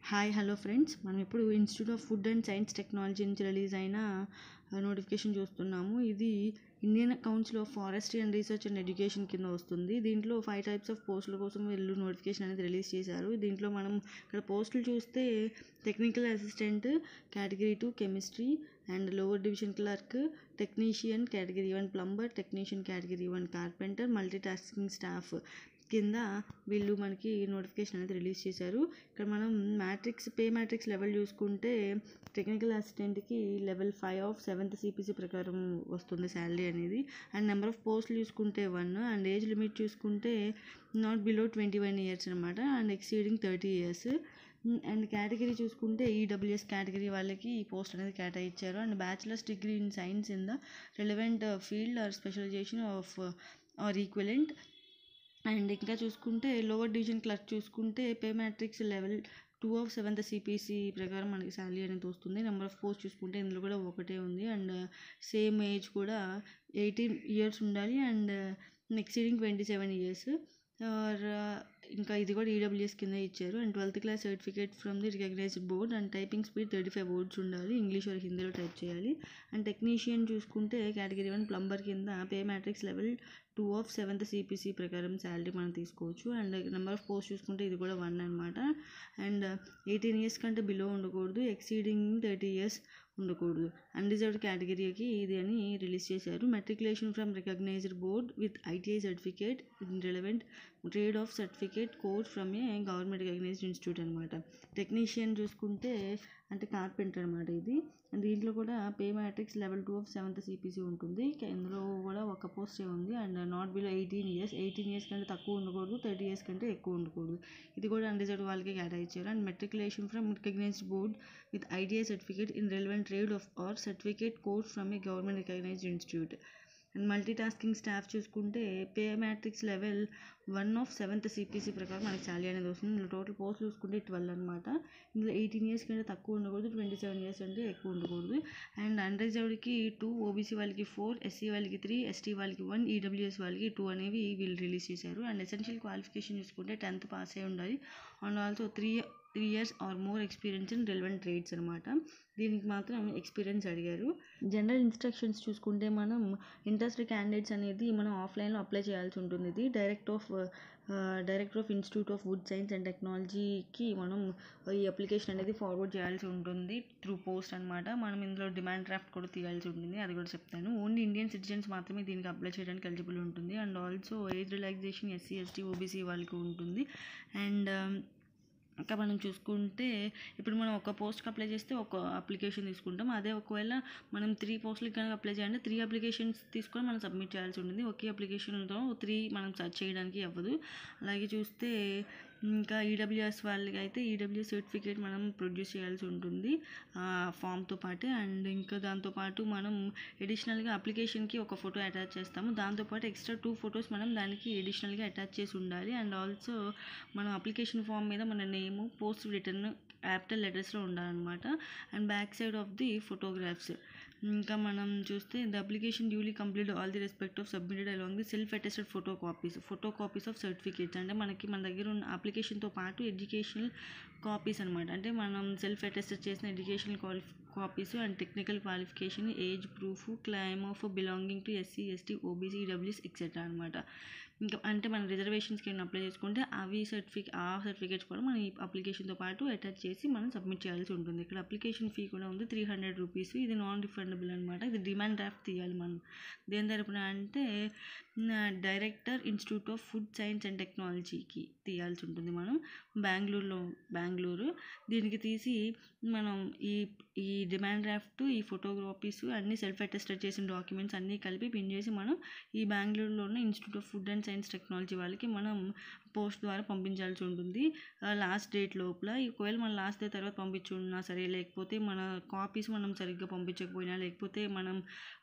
hi hello friends మనం ఇప్పుడు institute of food and science technology నుంచి రిలీజ్ అయిన నోటిఫికేషన్ చూస్తున్నాము ఇది Indian council of forestry and research and education కింద వస్తుంది దీంట్లో ఫైవ్ టైప్స్ ఆఫ్ పోస్టుల కోసం వీళ్ళు నోటిఫికేషన్ అనేది రిలీజ్ చేశారు దీంట్లో మనం ఇక్కడ పోస్టులు చూస్తే technical assistant category two chemistry and lower division clerk technician category one plumber technician category one carpenter multi tasking staff కింద వీళ్ళు మనకి నోటిఫికేషన్ అనేది రిలీజ్ చేశారు ఇక్కడ మనం మ్యాట్రిక్స్ పే మ్యాట్రిక్స్ లెవెల్ చూసుకుంటే టెక్నికల్ అసిస్టెంట్కి level five of seventh CPC ప్రకారం వస్తుంది శాలరీ అనేది అండ్ నెంబర్ ఆఫ్ పోస్టులు చూసుకుంటే వన్ అండ్ ఏజ్ లిమిట్ చూసుకుంటే not below twenty one years అనమాట and exceeding thirty years and category చూసుకుంటే ఈడబ్ల్యూఎస్ కేటగిరీ వాళ్ళకి ఈ పోస్ట్ అనేది కేటాయించారు and bachelor's degree in science in the relevant field or specialization of or equivalent and ఇంకా చూసుకుంటే lower division clerk చూసుకుంటే pay matrix level two of seventh CPC ప్రకారం మనకి శాలరీ అనేది వస్తుంది నెంబర్ ఆఫ్ పోస్ట్ చూసుకుంటే ఇందులో కూడా ఒకటే ఉంది అండ్ సేమ్ ఏజ్ కూడా ఎయిటీన్ ఇయర్స్ ఉండాలి and exceeding twenty seven years or ఇంకా ఇది కూడా ఈడబ్ల్యూఎస్ కింద ఇచ్చారు and twelfth class certificate from the recognised board and typing speed thirty five words ఉండాలి ఇంగ్లీష్ ఆర్ హిందీలో టైప్ చేయాలి అండ్ టెక్నీషియన్ చూసుకుంటే కేటగిరీ వన్ ప్లంబర్ కింద pay matrix level two of seventh CPC ప్రకారం శాలరీ మనం తీసుకోవచ్చు అండ్ నెంబర్ ఆఫ్ పోస్ట్ చూసుకుంటే ఇది కూడా వన్ అనమాట అండ్ ఎయిటీన్ ఇయర్స్ కంటే బిలో ఉండకూడదు ఎక్సీడింగ్ థర్టీ ఇయర్స్ ఉండకూడదు అన్రిజర్వ్డ్ కేటగిరీకి ఇది అని రిలీజ్ చేశారు matriculation from recognised board with ITI certificate in relevant trade of certificate course from a government recognised institute అనమాట టెక్నీషియన్ చూసుకుంటే అంటే కార్పెంటర్ అనమాట ఇది అండ్ దీంట్లో కూడా pay matrix level two of seventh CPC ఉంటుంది ఇందులో కూడా ఒక పోస్టే ఉంది and not below eighteen years eighteen years కంటే తక్కువ ఉండకూడదు థర్టీ ఇయర్స్ కంటే ఎక్కువ ఉండకూడదు ఇది కూడా అన్రిజర్వ్డ్ వాళ్ళకి కేటాయించారు and matriculation from recognised board with ITI certificate in relevant trade of or certificate course from a government recognised institute and multi tasking staff చూసుకుంటే pay matrix level one of seventh CPC ప్రకారం మనకి salary అనేది వస్తుంది ఇందులో total post చూసుకుంటే twelve అనమాట ఇందులో eighteen years కంటే తక్కువ ఉండకూడదు ట్వంటీ సెవెన్ ఇయర్స్ అంటే ఎక్కువ ఉండకూడదు అండ్ అన్రిజర్వ్డ్కి టూ ఓబీసీ వాళ్ళకి ఫోర్ ఎస్సీ వాళ్ళకి త్రీ ఎస్టీ వాళ్ళకి వన్ ఈడబ్ల్యూఎస్ వాళ్ళకి టూ అనేవి వీళ్ళు రిలీజ్ చేశారు అండ్ ఎసెన్షియల్ క్వాలిఫికేషన్ చూసుకుంటే టెన్త్ పాస్ అయి ఉండాలి and also three three years or more experience in relevant trades అనమాట దీనికి మాత్రం ఎక్స్పీరియన్స్ అడిగారు జనరల్ ఇన్స్ట్రక్షన్స్ చూసుకుంటే మనం ఇంట్రెస్టెడ్ క్యాండిడేట్స్ అనేది మనం ఆఫ్లైన్లో అప్లై చేయాల్సి ఉంటుంది ఇది direct of director of institute of wood science and టెక్నాలజీకి మనం ఈ అప్లికేషన్ అనేది ఫార్వర్డ్ చేయాల్సి ఉంటుంది త్రూ పోస్ట్ అనమాట మనం ఇందులో డిమాండ్ డ్రాఫ్ట్ కూడా తీయాల్సి ఉంటుంది అది కూడా చెప్తాను ఓన్లీ ఇండియన్ సిటిజన్స్ మాత్రమే దీనికి అప్లై చేయడానికి ఎలిజిబుల్ ఉంటుంది and also age relaxation SC ST OBC వాళ్ళకి ఉంటుంది అండ్ ఇంకా మనం చూసుకుంటే ఇప్పుడు మనం ఒక పోస్ట్కి అప్లై చేస్తే ఒక అప్లికేషన్ తీసుకుంటాం అదే ఒకవేళ మనం త్రీ పోస్ట్లకి కనుక అప్లై చేయాలంటే త్రీ అప్లికేషన్స్ తీసుకొని మనం సబ్మిట్ చేయాల్సి ఉంటుంది ఒకే అప్లికేషన్తో త్రీ మనం సర్చ్ చేయడానికి అవ్వదు అలాగే చూస్తే ఇంకా ఈడబ్ల్యూఎస్ వాళ్ళకి అయితే ఈడబ్ల్యూఎస్ సర్టిఫికేట్ మనం ప్రొడ్యూస్ చేయాల్సి ఉంటుంది ఫామ్తో పాటు అండ్ ఇంకా దాంతోపాటు మనం ఎడిషనల్గా అప్లికేషన్కి ఒక ఫోటో అటాచ్ చేస్తాము దాంతోపాటు ఎక్స్ట్రా టూ ఫొటోస్ మనం దానికి ఎడిషనల్గా అటాచ్ చేసి ఉండాలి అండ్ ఆల్సో మనం అప్లికేషన్ ఫామ్ మీద మన నేము పోస్ట్ రిటర్న్ క్యాపిటల్ లెటర్స్లో ఉండాలన్నమాట and back side of the photographs ఇంకా మనం చూస్తే the application duly complete all the respect of submitted along the self attested photocopies photocopies of certificates అంటే మనకి మన దగ్గర ఉన్న అప్లికేషన్తో పాటు ఎడ్యుకేషనల్ కాపీస్ అనమాట అంటే మనం సెల్ఫ్ అటెస్టెడ్ చేసిన educational qualification copies and technical qualification age proof claim of belonging to SC ST OBC WS etcetera అనమాట ఇంకా అంటే మన రిజర్వేషన్స్కి ఏమైనా అప్లై చేసుకుంటే అవి సర్టిఫికేట్ ఆ సర్టిఫికేట్స్ కూడా మనం ఈ అప్లికేషన్తో పాటు అటాచ్ చేసి మనం సబ్మిట్ చేయాల్సి ఉంటుంది ఇక్కడ అప్లికేషన్ ఫీ కూడా ఉంది త్రీ హండ్రెడ్ రూపీస్ ఇది నాన్ రిఫండబుల్ అనమాట ఇది డిమాండ్ డ్రాఫ్ట్ తీయాలి మనం దేని తరపున అంటే director institute of food science and టెక్నాలజీకి తీయాల్సి ఉంటుంది మనం బెంగళూరులో బెంగళూరు దీనికి తీసి మనం ఈ ఈ డిమాండ్ డ్రాఫ్ట్ ఈ ఫోటోగ్రాఫీస్ అన్ని సెల్ఫ్ అటెస్టెడ్ చేసిన డాక్యుమెంట్స్ అన్నీ కలిపి పిన్ చేసి మనం ఈ బెంగళూరులో ఉన్న institute of food and science technology వాళ్ళకి మనం పోస్ట్ ద్వారా పంపించాల్సి ఉంటుంది లాస్ట్ డేట్ లోపల ఒకవేళ మన లాస్ట్ డే తర్వాత పంపించున్నా సరే లేకపోతే మన కాపీస్ మనం సరిగ్గా పంపించకపోయినా లేకపోతే మనం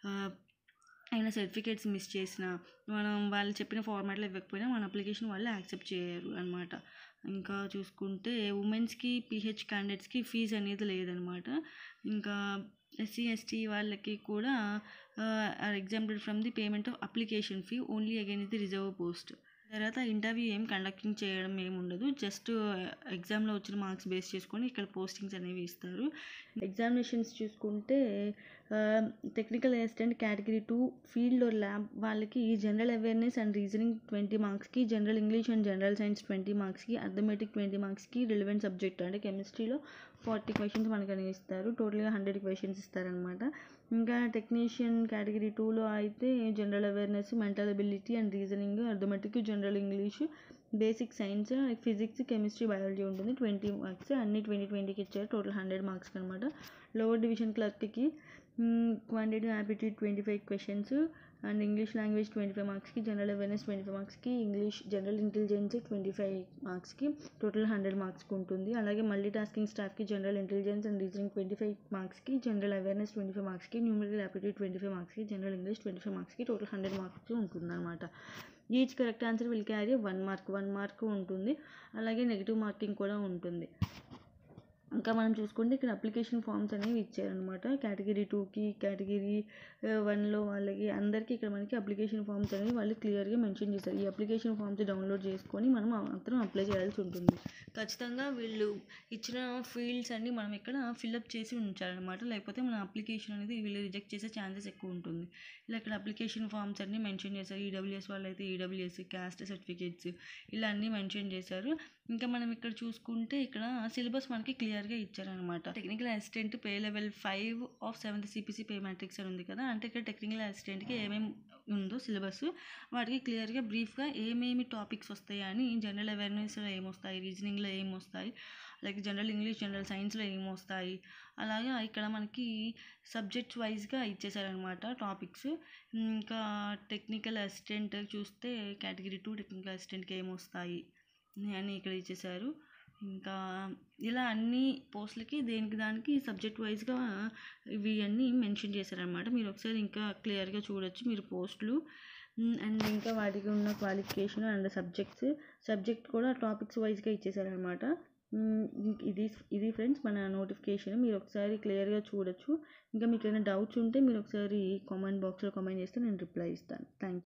అయినా సర్టిఫికేట్స్ మిస్ చేసిన మనం వాళ్ళు చెప్పిన ఫార్మాట్లో ఇవ్వకపోయినా మన అప్లికేషన్ వాళ్ళు యాక్సెప్ట్ చేయరు అనమాట ఇంకా చూసుకుంటే ఉమెన్స్కి పిహెచ్ క్యాండిడేట్స్కి ఫీజు అనేది లేదనమాట ఇంకా ఎస్సీ ఎస్టీ వాళ్ళకి కూడా or example from the payment of application fee only again the reserve post తర్వాత ఇంటర్వ్యూ ఏం కండక్టింగ్ చేయడం ఏమి ఉండదు జస్ట్ ఎగ్జామ్లో వచ్చిన మార్క్స్ బేస్ చేసుకొని ఇక్కడ పోస్టింగ్స్ అనేవి ఇస్తారు ఎగ్జామినేషన్స్ చూసుకుంటే technical assistant category two field lab వాళ్ళకి general awareness and reasoning twenty మార్క్స్కి general English and general science twenty మార్క్స్కి అథమెటిక్ ట్వంటీ మార్క్స్కి రిలవెంట్ సబ్జెక్ట్ అంటే కెమిస్ట్రీలో ఫార్టీ క్వశ్చన్స్ మనకు అనేవి ఇస్తారు టోటల్గా హండ్రెడ్ క్వశ్చన్స్ ఇస్తారనమాట ఇంకా టెక్నీషియన్ కేటగిరీ టూలో అయితే general awareness mental ability and reasoning arithmetic general English basic science physics chemistry biology ఉంటుంది ట్వంటీ మార్క్స్ అన్ని ట్వంటీ ట్వంటీకి ఇచ్చారు టోటల్ హండ్రెడ్ మార్క్స్ అనమాట లోవర్ డివిజన్ క్లర్క్కి quantity aptitude twenty five questions and English language twenty five మార్క్స్కి general awareness twenty five మార్క్స్కి English general intelligence twenty five మార్క్స్కి total hundred మార్క్స్కి ఉంటుంది అలాగే మల్టీ టాస్కింగ్ స్టాఫ్కి general intelligence and reasoning twenty five మార్క్స్కి general awareness twenty five మార్క్స్కి numerical aptitude twenty five మార్క్స్కి జనరల్ ఇంగ్లీష్ ట్వంటీ ఫైవ్ మార్క్స్కి టోటల్ హండ్రెడ్ మార్క్స్ ఉంటుంది అనమాట each correct answer will carry one mark one mark ఉంటుంది అలాగే negative marking కూడా ఉంటుంది ఇంకా మనం చూసుకుంటే ఇక్కడ అప్లికేషన్ ఫామ్స్ అనేవి ఇచ్చారనమాట కేటగిరీ టూకి కేటగిరీ వన్లో వాళ్ళకి అందరికీ ఇక్కడ మనకి అప్లికేషన్ ఫామ్స్ అనేవి వాళ్ళు క్లియర్గా మెన్షన్ చేశారు ఈ అప్లికేషన్ ఫామ్స్ డౌన్లోడ్ చేసుకొని మనం మాత్రం అప్లై చేయాల్సి ఉంటుంది ఖచ్చితంగా వీళ్ళు ఇచ్చిన ఫీల్డ్స్ అన్ని మనం ఇక్కడ ఫిల్అప్ చేసి ఉంచాలన్నమాట లేకపోతే మన అప్లికేషన్ అనేది వీళ్ళు రిజెక్ట్ చేసే ఛాన్సెస్ ఎక్కువ ఉంటుంది ఇలా ఇక్కడ అప్లికేషన్ ఫామ్స్ అన్ని మెన్షన్ చేశారు ఈడబ్ల్యూఎస్ వాళ్ళు అయితే ఈడబ్ల్యూఎస్ క్యాస్ట్ సర్టిఫికేట్స్ ఇలా అన్నీ మెన్షన్ చేశారు ఇంకా మనం ఇక్కడ చూసుకుంటే ఇక్కడ సిలబస్ మనకి క్లియర్గా ఇచ్చారనమాట technical assistant pay level five of seventh CPC pay matrix అని ఉంది కదా అంటే ఇక్కడ టెక్నికల్ అసిస్టెంట్కి ఏమేమి ఉందో సిలబస్ వాటికి క్లియర్గా బ్రీఫ్గా ఏమేమి టాపిక్స్ వస్తాయి అని జనరల్ అవేర్నెస్లో ఏమొస్తాయి రీజనింగ్లో ఏమొస్తాయి లైక్ జనరల్ ఇంగ్లీష్ జనరల్ సైన్స్లో ఏమొస్తాయి అలాగే ఇక్కడ మనకి సబ్జెక్ట్స్ వైజ్గా ఇచ్చేసారనమాట టాపిక్స్ ఇంకా టెక్నికల్ అసిస్టెంట్ చూస్తే కేటగిరీ టూ టెక్నికల్ అసిస్టెంట్కి ఏమొస్తాయి అని ఇక్కడ ఇచ్చేసారు ఇంకా ఇలా అన్ని పోస్టులకి దేనికి దానికి సబ్జెక్ట్ వైజ్గా ఇవి అన్నీ మెన్షన్ చేశారనమాట మీరు ఒకసారి ఇంకా క్లియర్గా చూడొచ్చు మీరు పోస్టులు అండ్ ఇంకా వాటికి ఉన్న క్వాలిఫికేషన్ అండ్ సబ్జెక్ట్స్ సబ్జెక్ట్ కూడా టాపిక్స్ వైజ్గా ఇచ్చేసారనమాట ఇది ఇది ఫ్రెండ్స్ మన నోటిఫికేషన్ మీరు ఒకసారి క్లియర్గా చూడొచ్చు ఇంకా మీకు ఏమైనా డౌట్స్ ఉంటే మీరు ఒకసారి కామెంట్ బాక్స్లో కామెంట్ చేస్తే నేను రిప్లై ఇస్తాను థ్యాంక్ యూ